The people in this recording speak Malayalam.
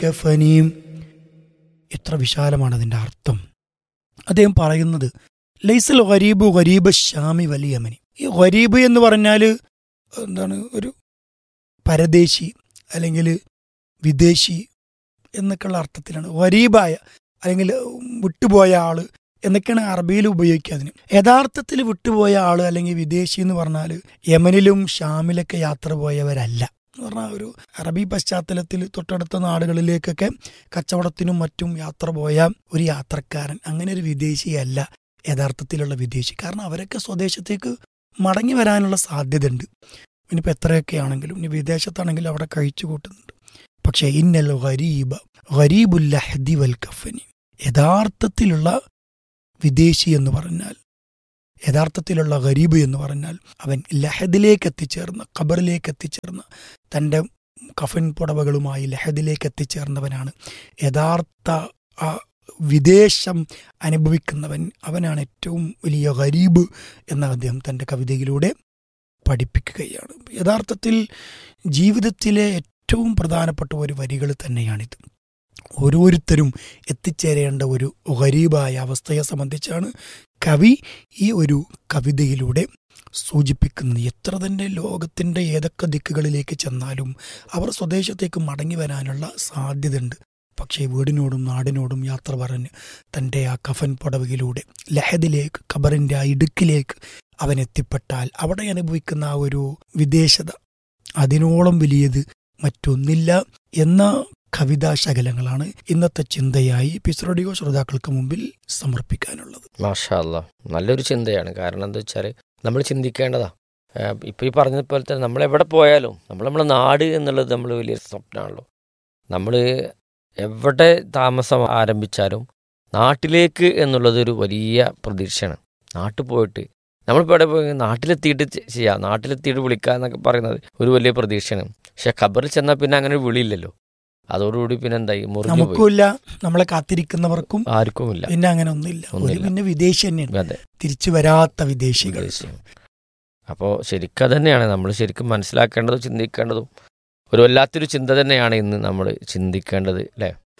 കഫനീം എത്ര വിശാലമാണ് അതിൻ്റെ അർത്ഥം അദ്ദേഹം പറയുന്നത് ലൈസൽ ഗരീബ് ഗരീബ് ഷാമി വലിയമനി ഈ ഗരീബ് എന്ന് പറഞ്ഞാൽ എന്താണ് ഒരു പരദേശി അല്ലെങ്കിൽ വിദേശി എന്നൊക്കെയുള്ള അർത്ഥത്തിലാണ് ഗരീബായ അല്ലെങ്കിൽ വിട്ടുപോയ ആള് എന്നൊക്കെയാണ് അറബിയിൽ ഉപയോഗിക്കുക അതിന് യഥാർത്ഥത്തിൽ വിട്ടുപോയ ആള് അല്ലെങ്കിൽ വിദേശി എന്ന് പറഞ്ഞാൽ യമനിലും ഷാമിലൊക്കെ യാത്ര പോയവരല്ല എന്ന് പറഞ്ഞാൽ ഒരു അറബി പശ്ചാത്തലത്തിൽ തൊട്ടടുത്ത നാടുകളിലേക്കൊക്കെ കച്ചവടത്തിനും മറ്റും യാത്ര പോയ ഒരു യാത്രക്കാരൻ അങ്ങനെ ഒരു വിദേശിയല്ല യഥാർത്ഥത്തിലുള്ള വിദേശി കാരണം അവരൊക്കെ സ്വദേശത്തേക്ക് മടങ്ങി വരാനുള്ള സാധ്യതയുണ്ട് ഇനിയിപ്പോൾ എത്രയൊക്കെ ആണെങ്കിലും ഇനി വിദേശത്താണെങ്കിലും അവിടെ കഴിച്ചു കൂട്ടുന്നുണ്ട് പക്ഷേ ഇന്നൽ ഗരീബ ഗരീബുല്ലഹദി വൽ കഫനി യഥാർത്ഥത്തിലുള്ള വിദേശി എന്ന് പറഞ്ഞാൽ യഥാർത്ഥത്തിലുള്ള ഗരീബ് എന്ന് പറഞ്ഞാൽ അവൻ ലഹദിലേക്ക് എത്തിച്ചേർന്ന ഖബറിലേക്ക് എത്തിച്ചേർന്ന തൻ്റെ കഫൻ പുടവകളുമായി ലഹദിലേക്ക് എത്തിച്ചേർന്നവനാണ് യഥാർത്ഥ ആ വിദേശം അനുഭവിക്കുന്നവൻ അവനാണ് ഏറ്റവും വലിയ ഗരീബ് എന്ന അദ്ദേഹം തൻ്റെ കവിതയിലൂടെ പഠിപ്പിക്കുകയാണ് യഥാർത്ഥത്തിൽ ജീവിതത്തിലെ ഏറ്റവും പ്രധാനപ്പെട്ട ഒരു വരികൾ തന്നെയാണിത് ഓരോരുത്തരും എത്തിച്ചേരേണ്ട ഒരു ഗരീബായ അവസ്ഥയെ സംബന്ധിച്ചാണ് കവി ഈ ഒരു കവിതയിലൂടെ സൂചിപ്പിക്കുന്നത് എത്ര തന്നെ ലോകത്തിൻ്റെ ഏതൊക്കെ ദിക്കുകളിലേക്ക് ചെന്നാലും അവർ സ്വദേശത്തേക്ക് മടങ്ങി വരാനുള്ള സാധ്യതയുണ്ട് പക്ഷേ വീടിനോടും നാടിനോടും യാത്ര പറഞ്ഞ് തൻ്റെ ആ കഫൻ പുടവയിലൂടെ ലഹദിലേക്ക് ഖബറിൻ്റെ ആ ഇടുക്കിലേക്ക് അവൻ എത്തിപ്പെട്ടാൽ അവിടെ അനുഭവിക്കുന്ന ആ ഒരു വിദേശത അതിനോളം വലിയത് മറ്റൊന്നില്ല എന്ന കവിതാ ശകലങ്ങളാണ് ഇന്നത്തെ ചിന്തയായി പിസ്റോഡിയോ ശ്രോതാക്കൾക്ക് മുമ്പിൽ സമർപ്പിക്കാനുള്ളത് മാഷാ അല്ലാ നല്ലൊരു ചിന്തയാണ് കാരണം എന്താ വെച്ചാൽ നമ്മൾ ചിന്തിക്കേണ്ടതാ ഇപ്പം ഈ പറഞ്ഞതുപോലെ തന്നെ നമ്മൾ എവിടെ പോയാലും നമ്മൾ നമ്മുടെ നാട് എന്നുള്ളത് നമ്മൾ വലിയ സ്വപ്നമാണല്ലോ നമ്മൾ എവിടെ താമസം ആരംഭിച്ചാലും നാട്ടിലേക്ക് എന്നുള്ളത് ഒരു വലിയ പ്രതീക്ഷയാണ് നാട്ടിൽ പോയിട്ട് നമ്മളിപ്പോൾ എവിടെ പോയി നാട്ടിലെത്തിയിട്ട് ചെ- ചെയ്യാം നാട്ടിലെത്തിയിട്ട് വിളിക്കുക എന്നൊക്കെ പറയുന്നത് ഒരു വലിയ പ്രതീക്ഷയാണ് പക്ഷെ ഖബറിൽ ചെന്നാൽ പിന്നെ അങ്ങനെ ഒരു വിളിയില്ലല്ലോ അതോടുകൂടി പിന്നെ എന്തായി മുറിഞ്ഞു പോയി നമുക്കുമില്ല നമ്മളെ കാത്തിരിക്കുന്നവർക്കും ആർക്കുമില്ല പിന്നെ അങ്ങനെ ഒന്നുമില്ല ഒരു ഒന്നുമില്ല. പിന്നെ വിദേശി തന്നെയാണ് അതെ തിരിച്ചു വരാത്ത വിദേശികൾ അപ്പോൾ ശരിക്കും അത് തന്നെയാണ് നമ്മൾ ശരിക്കും മനസ്സിലാക്കേണ്ടതും ചിന്തിക്കേണ്ടതും ഒരു വല്ലാത്തൊരു ചിന്ത തന്നെയാണ് ഇന്ന് നമ്മൾ ചിന്തിക്കേണ്ടത് അല്ലേ